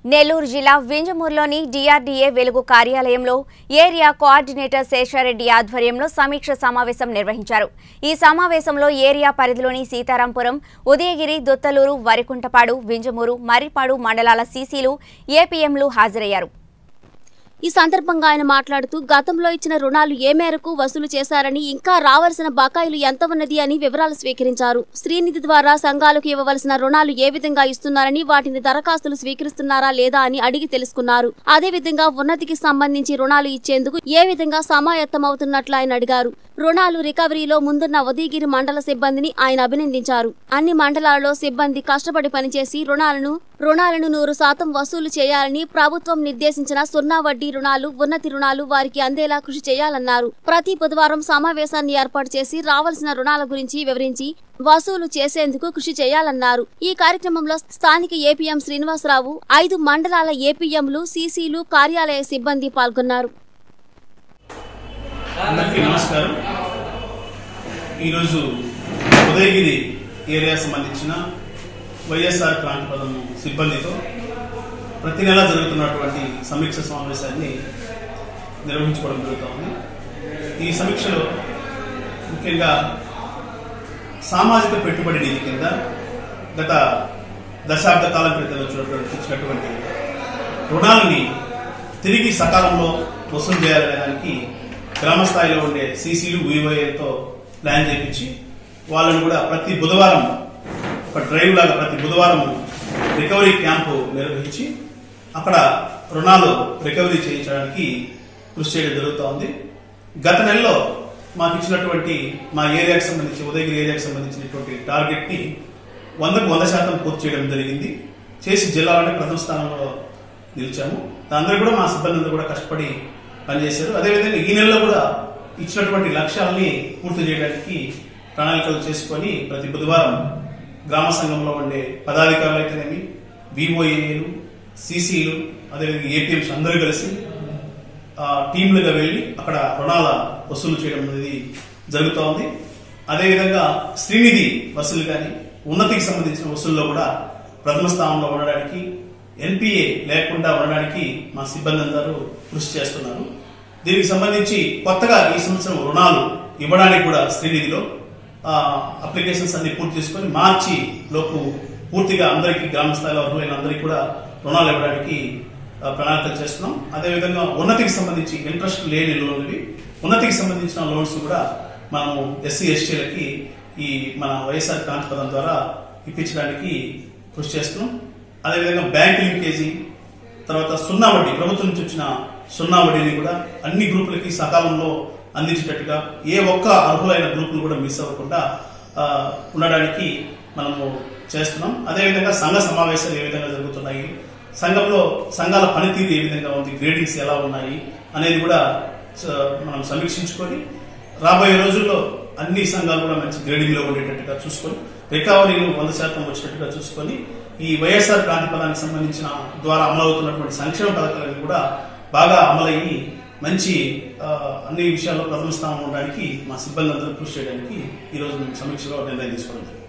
నెల్లూరు జిల్లా వింజమూరులోని డిఆర్డీఏ వెలుగు కార్యాలయంలో ఏరియా కోఆర్డినేటర్ శేషారెడ్డి ఆధ్వర్యంలో సమీక్ష సమావేశం నిర్వహించారు ఈ సమావేశంలో ఏరియా పరిధిలోని సీతారాంపురం ఉదయగిరి దొత్తలూరు వరికుంటపాడు వింజమూరు మర్రిపాడు మండలాల సీసీలు ఏపీఎంలు హాజరయ్యారు ఈ సందర్భంగా ఆయన మాట్లాడుతూ గతంలో ఇచ్చిన రుణాలు ఏ మేరకు వసూలు చేశారని ఇంకా రావాల్సిన బకాయిలు ఎంత ఉన్నది అని వివరాలు స్వీకరించారు శ్రీనిధి ద్వారా సంఘాలకు ఇవ్వవలసిన రుణాలు ఏ విధంగా ఇస్తున్నారని వాటిని దరఖాస్తులు స్వీకరిస్తున్నారా లేదా అని అడిగి తెలుసుకున్నారు అదేవిధంగా ఉన్నతికి సంబంధించి రుణాలు ఇచ్చేందుకు ఏ విధంగా సమాయత్తమవుతున్నట్లు ఆయన అడిగారు రుణాలు రికవరీలో ముందున్న ఉదయగిరి మండల సిబ్బందిని ఆయన అభినందించారు అన్ని మండలాల్లో సిబ్బంది కష్టపడి పనిచేసి రుణాలను రుణాలను నూరు శాతం వసూలు చేయాలని ప్రభుత్వం నిర్దేశించిన సున్నా వడ్డీ రుణాలు ఉన్నతి రుణాలు వారికి అందేలా కృషి చేయాలన్నారు ప్రతి బుధవారం సమావేశాన్ని ఏర్పాటు చేసి రావాల్సిన రుణాల గురించి వివరించి వసూలు చేసేందుకు కృషి చేయాలన్నారు ఈ కార్యక్రమంలో స్థానిక ఏపీఎం శ్రీనివాసరావు ఐదు మండలాల ఏపీఎంలు సీసీలు కార్యాలయ సిబ్బంది పాల్గొన్నారు అందరికీ నమస్కారం ఈరోజు ఉదయగిరి ఏరియా సంబంధించిన వైఎస్ఆర్ క్రాంతి పదం సిబ్బందితో ప్రతి నెల జరుగుతున్నటువంటి సమీక్ష సమావేశాన్ని నిర్వహించుకోవడం జరుగుతోంది ఈ సమీక్షలో ముఖ్యంగా సామాజిక పెట్టుబడి నిధి కింద గత దశాబ్ద కాలం క్రితం వచ్చినటువంటి ఇచ్చినటువంటి రుణాలని తిరిగి సకాలంలో వసూలు చేయాలనే దానికి గ్రామ స్థాయిలో ఉండే సీసీలు వివోఏలతో ప్లాన్ చేయించి వాళ్ళని కూడా ప్రతి బుధవారం ఒక డ్రైవ్ లాగా ప్రతి బుధవారం రికవరీ క్యాంపు నిర్వహించి అక్కడ రుణాలు రికవరీ చేయించడానికి కృషి చేయడం జరుగుతూ ఉంది గత నెలలో మాకు ఇచ్చినటువంటి మా ఏరియాకి సంబంధించి ఉదయగిరి ఏరియాకి సంబంధించినటువంటి టార్గెట్ ని వందకు వంద శాతం పూర్తి చేయడం జరిగింది చేసి జిల్లాలోనే ప్రథమ స్థానంలో నిలిచాము అందరూ కూడా మా సిబ్బంది అందరూ కూడా కష్టపడి పనిచేశారు అదేవిధంగా ఈ నెలలో కూడా ఇచ్చినటువంటి లక్ష్యాలని పూర్తి చేయడానికి ప్రణాళికలు చేసుకొని ప్రతి బుధవారం గ్రామ సంఘంలో ఉండే పదాధికారులు అయితేనేమి విఓఏలు సీసీలు అదేవిధంగా ఏపీఎంస్ అందరూ కలిసి ఆ, టీంలుగా వెళ్ళి అక్కడ రుణాల వసూలు చేయడం అనేది జరుగుతూ ఉంది అదేవిధంగా శ్రీనిధి వసూలు కానీ ఉన్నతికి సంబంధించిన వసూల్లో కూడా ప్రథమ స్థానంలో ఉండడానికి ఎన్పిఏ లేకుండా ఉండడానికి మా సిబ్బంది అందరూ కృషి చేస్తున్నారు దీనికి సంబంధించి కొత్తగా ఈ సంవత్సరం రుణాలు ఇవ్వడానికి కూడా శ్రీనిధిలో అప్లికేషన్స్ అన్ని పూర్తి చేసుకొని మార్చి లోపు పూర్తిగా అందరికీ గ్రామ స్థాయిలో అర్హులైన అందరికీ కూడా రుణాలు ఇవ్వడానికి ఆ, ప్రణాళికలు చేస్తున్నాం అదేవిధంగా ఉన్నతికి సంబంధించి ఇంట్రెస్ట్ లేని లోన్లు ఉన్నతికి సంబంధించిన లోన్స్ కూడా మనము ఎస్సీ ఎస్టీలకి ఈ మన వైఎస్ఆర్ క్రాంతి పథకం ద్వారా ఇప్పించడానికి కృషి చేస్తున్నాం అదేవిధంగా బ్యాంక్ లింకేజీ తర్వాత సున్నా వడ్డీ ప్రభుత్వం నుంచి వచ్చిన సున్నా వడ్డీని కూడా అన్ని గ్రూపులకి సకాలంలో అందించేటట్టుగా ఏ ఒక్క అర్హులైన గ్రూపులు కూడా మిస్ అవ్వకుండా ఆ, ఉండడానికి మనము చేస్తున్నాం అదేవిధంగా సంఘ సమావేశాలు ఏ విధంగా జరుగుతున్నాయి సంఘంలో సంఘాల పనితీరు ఏ విధంగా ఉంది గ్రేడింగ్స్ ఎలా ఉన్నాయి అనేది కూడా స- మనం సమీక్షించుకొని రాబోయే రోజుల్లో అన్ని సంఘాలు కూడా మంచి గ్రేడింగ్ లో ఉండేటట్టుగా చూసుకొని రికవరీలు వంద శాతం వచ్చేటట్టుగా చూసుకొని ఈ వైఎస్ఆర్ క్రాంతి పదానికి సంబంధించిన ద్వారా అమలవుతున్నటువంటి సంక్షేమ పథకాలన్నీ కూడా బాగా అమలయ్యి మంచి ఆ, అన్ని విషయాల్లో ప్రథమ స్థానం ఉండడానికి మా సిబ్బంది అందరూ కృషి చేయడానికి ఈ రోజు మేము సమీక్షలో నిర్ణయం తీసుకోవడం జరిగింది